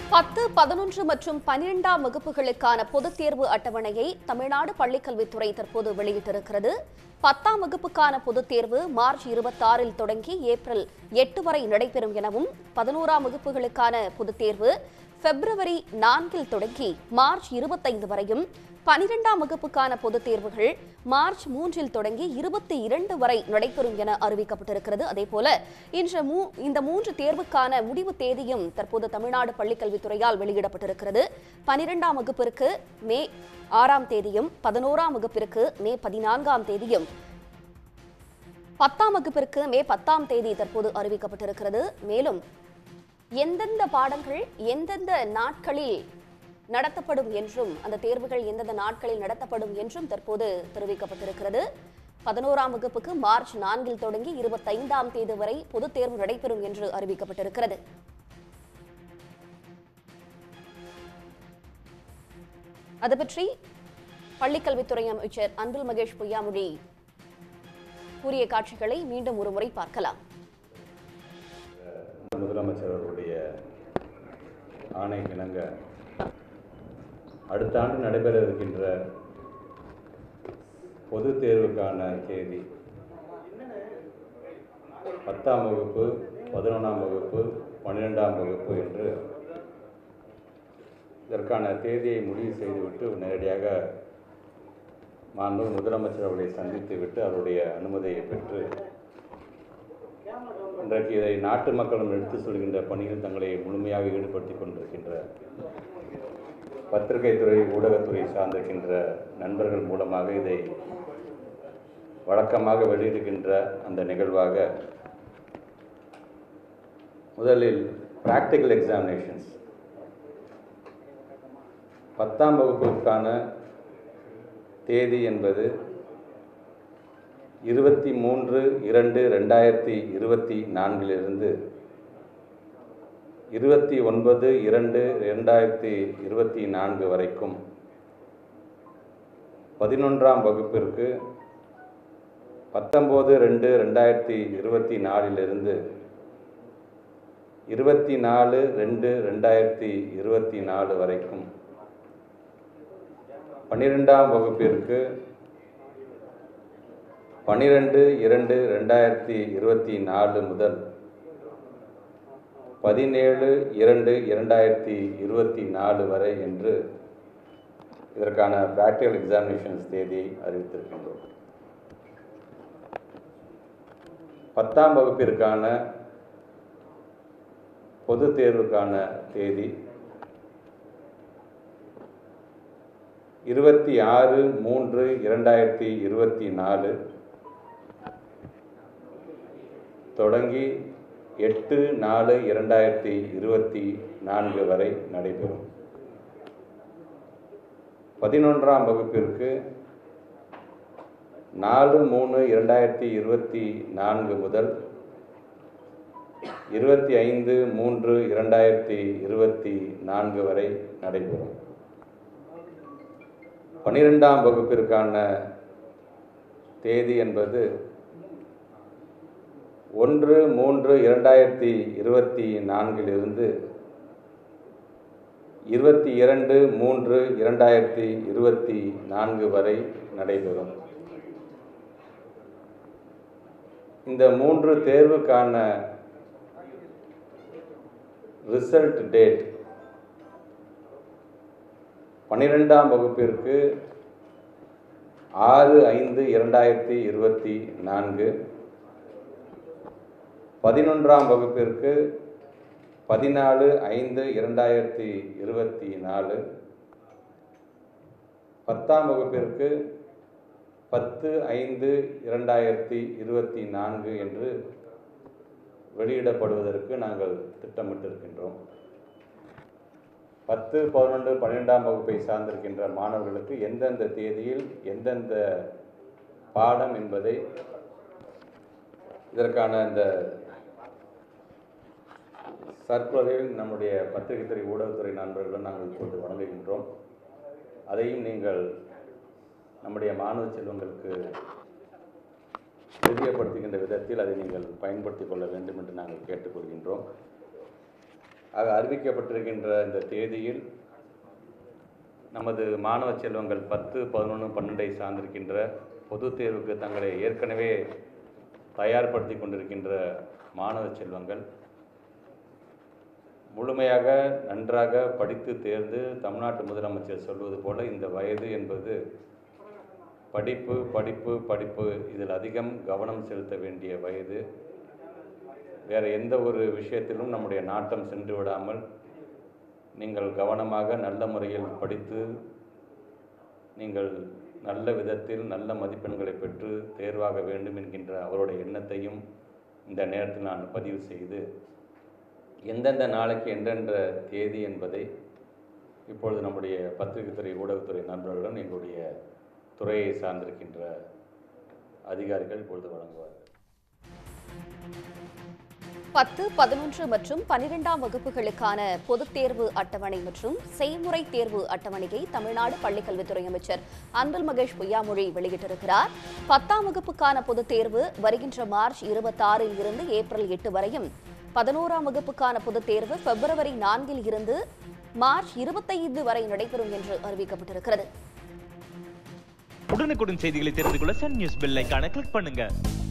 பத்து பதினொன்று மற்றும் பனிரெண்டாம் வகுப்புகளுக்கான பொதுத் தேர்வு அட்டவணையை தமிழ்நாடு பள்ளிக்கல்வித்துறை தற்போது வெளியிட்டிருக்கிறது பத்தாம் வகுப்புக்கான பொதுத் தேர்வு மார்ச் இருபத்தாறில் தொடங்கி ஏப்ரல் எட்டு வரை நடைபெறும் எனவும் பதினோராம் வகுப்புகளுக்கான பொதுத் தேர்வு பிப்ரவரி நான்கில் தொடங்கி மார்ச் இருபத்தைந்து வரையும் பனிரெண்டாம் வகுப்புக்கான பொதுத் தேர்வுகள் மார்ச் மூன்றில் தொடங்கி இருபத்தி இரண்டு வரை நடைபெறும் என அறிவிக்கப்பட்டிருக்கிறது அதேபோல இன்று மூ இந்த மூன்று தேர்வுக்கான முடிவு தேதியும் தற்போது தமிழ்நாடு பள்ளிக்கல்வித்துறையால் வெளியிடப்பட்டிருக்கிறது பனிரெண்டாம் வகுப்பிற்கு மே ஆறாம் தேதியும் பதினோராம் வகுப்பிற்கு மே பதினான்காம் தேதியும் பத்தாம் வகுப்பிற்கு மே பத்தாம் தேதி தற்போது அறிவிக்கப்பட்டிருக்கிறது மேலும் எந்தெந்த பாடங்கள் எந்தெந்த நாட்களில் நடத்தப்படும் என்றும் அந்த தேர்வுகள் எந்தெந்த நாட்களில் நடத்தப்படும் என்றும் தற்போது தெரிவிக்கப்பட்டிருக்கிறது பதினோராம் வகுப்புக்கு மார்ச் நான்கில் தொடங்கி இருபத்தைந்தாம் தேதி வரை பொதுத் தேர்வு நடைபெறும் என்று அறிவிக்கப்பட்டிருக்கிறது அது பற்றி பள்ளிக்கல்வித்துறை அமைச்சர் அன்பில் மகேஷ் பொய்யாமொழி கூறிய காட்சிகளை மீண்டும் ஒருமுறை பார்க்கலாம் முதலமைச்சர் அவருடைய ஆணை இணங்க அடுத்த ஆண்டு நடைபெற இருக்கின்ற பொது தேர்வுக்கான தேதி பத்தாம் வகுப்பு பதினொன்றாம் வகுப்பு பன்னிரெண்டாம் வகுப்பு என்று இதற்கான தேதியை முடிவு செய்துவிட்டு நேரடியாக மாண்பு முதலமைச்சர் அவர்களை சந்தித்து விட்டு அவருடைய அனுமதியை பெற்று இன்றைக்கு இதை நாட்டு மக்களும் எடுத்து சொல்கின்ற பணியில் தங்களை முழுமையாக ஈடுபடுத்திக் கொண்டிருக்கின்ற பத்திரிகை துறை ஊடகத்துறை சார்ந்திருக்கின்ற நண்பர்கள் மூலமாக இதை வழக்கமாக வெளியிடுகின்ற அந்த நிகழ்வாக முதலில் ப்ராக்டிக்கல் எக்ஸாமினேஷன்ஸ் பத்தாம் வகுப்புக்கான தேதி என்பது இருபத்தி மூன்று இரண்டு ரெண்டாயிரத்தி இருபத்தி நான்கிலிருந்து இருபத்தி ஒன்பது இரண்டு ரெண்டாயிரத்தி இருபத்தி நான்கு வரைக்கும் பதினொன்றாம் வகுப்பிற்கு பத்தொம்போது ரெண்டு ரெண்டாயிரத்தி இருபத்தி நாலிலிருந்து இருபத்தி நாலு ரெண்டு ரெண்டாயிரத்தி இருபத்தி நாலு வரைக்கும் பன்னிரெண்டாம் வகுப்பிற்கு பன்னிரெண்டு இரண்டு ரெண்டாயிரத்தி இருபத்தி நாலு முதல் பதினேழு இரண்டு இரண்டாயிரத்தி இருபத்தி நாலு வரை என்று இதற்கான ப்ராக்டிக்கல் எக்ஸாமினேஷன்ஸ் தேதியை அறிவித்திருக்கின்றோம் பத்தாம் வகுப்பிற்கான பொதுத் தேர்வுக்கான தேதி இருபத்தி ஆறு மூன்று இரண்டாயிரத்தி இருபத்தி நாலு தொடங்கி எட்டு நாலு இரண்டாயிரத்தி இருபத்தி நான்கு வரை நடைபெறும் பதினொன்றாம் வகுப்பிற்கு நாலு மூணு இரண்டாயிரத்தி இருபத்தி நான்கு முதல் இருபத்தி ஐந்து மூன்று இரண்டாயிரத்தி இருபத்தி நான்கு வரை நடைபெறும் பன்னிரெண்டாம் வகுப்பிற்கான தேதி என்பது ஒன்று மூன்று இரண்டாயிரத்தி இருபத்தி நான்கிலிருந்து இருபத்தி இரண்டு மூன்று இரண்டாயிரத்தி இருபத்தி நான்கு வரை நடைபெறும் இந்த மூன்று தேர்வுக்கான ரிசல்ட் டேட் பன்னிரெண்டாம் வகுப்பிற்கு ஆறு ஐந்து இரண்டாயிரத்தி இருபத்தி நான்கு பதினொன்றாம் வகுப்பிற்கு பதினாலு ஐந்து இரண்டாயிரத்தி இருபத்தி நாலு பத்தாம் வகுப்பிற்கு பத்து ஐந்து இரண்டாயிரத்தி இருபத்தி நான்கு என்று வெளியிடப்படுவதற்கு நாங்கள் திட்டமிட்டிருக்கின்றோம் பத்து பதினொன்று பன்னிரெண்டாம் வகுப்பை சார்ந்திருக்கின்ற மாணவர்களுக்கு எந்தெந்த தேதியில் எந்தெந்த பாடம் என்பதை இதற்கான இந்த சர்க்குலரில் நம்முடைய பத்திரிகைத்துறை ஊடகத்துறை நண்பர்களுடன் நாங்கள் இப்போது வழங்குகின்றோம் அதையும் நீங்கள் நம்முடைய மாணவ செல்வங்களுக்கு தெரியப்படுத்துகின்ற விதத்தில் அதை நீங்கள் பயன்படுத்திக் கொள்ள வேண்டும் என்று நாங்கள் கேட்டுக்கொள்கின்றோம் ஆக அறிவிக்கப்பட்டிருக்கின்ற இந்த தேதியில் நமது மாணவ செல்வங்கள் பத்து பதினொன்று பன்னெண்டை சார்ந்திருக்கின்ற பொதுத் தேர்வுக்கு தங்களை ஏற்கனவே தயார்படுத்தி கொண்டிருக்கின்ற மாணவ செல்வங்கள் முழுமையாக நன்றாக படித்து தேர்ந்து தமிழ்நாட்டு முதலமைச்சர் சொல்வது போல இந்த வயது என்பது படிப்பு படிப்பு படிப்பு இதில் அதிகம் கவனம் செலுத்த வேண்டிய வயது வேறு எந்த ஒரு விஷயத்திலும் நம்முடைய நாட்டம் சென்று விடாமல் நீங்கள் கவனமாக நல்ல முறையில் படித்து நீங்கள் நல்ல விதத்தில் நல்ல மதிப்பெண்களை பெற்று தேர்வாக வேண்டும் என்கின்ற அவருடைய எண்ணத்தையும் இந்த நேரத்தில் நான் பதிவு செய்து எந்தெந்த நாளைக்கு எந்தெந்த தேதி என்பதை இப்பொழுது நம்முடைய பத்திரிகைத்துறை ஊடகத்துறை நண்பர்களுடன் எங்களுடைய துறையை சார்ந்திருக்கின்ற அதிகாரிகள் இப்பொழுது வழங்குவார்கள் பத்து பதினொன்று மற்றும் பனிரெண்டாம் வகுப்புகளுக்கான பொதுத் தேர்வு அட்டவணை மற்றும் செய்முறை தேர்வு அட்டவணையை தமிழ்நாடு பள்ளிக்கல்வித்துறை அமைச்சர் அன்பில் மகேஷ் பொய்யாமொழி வெளியிட்டிருக்கிறார் பத்தாம் வகுப்புக்கான பொதுத் தேர்வு வருகின்ற மார்ச் இருபத்தாறில் இருந்து ஏப்ரல் எட்டு வரையும் பதினோராம் வகுப்புக்கான பொதுத் தேர்வு பிப்ரவரி நான்கில் இருந்து மார்ச் இருபத்தைந்து வரை நடைபெறும் என்று அறிவிக்கப்பட்டிருக்கிறது உடனுக்குடன் செய்திகளை தெரிந்து கொள்ள சன் நியூஸ் பெல் ஐகானை கிளிக் பண்ணுங்க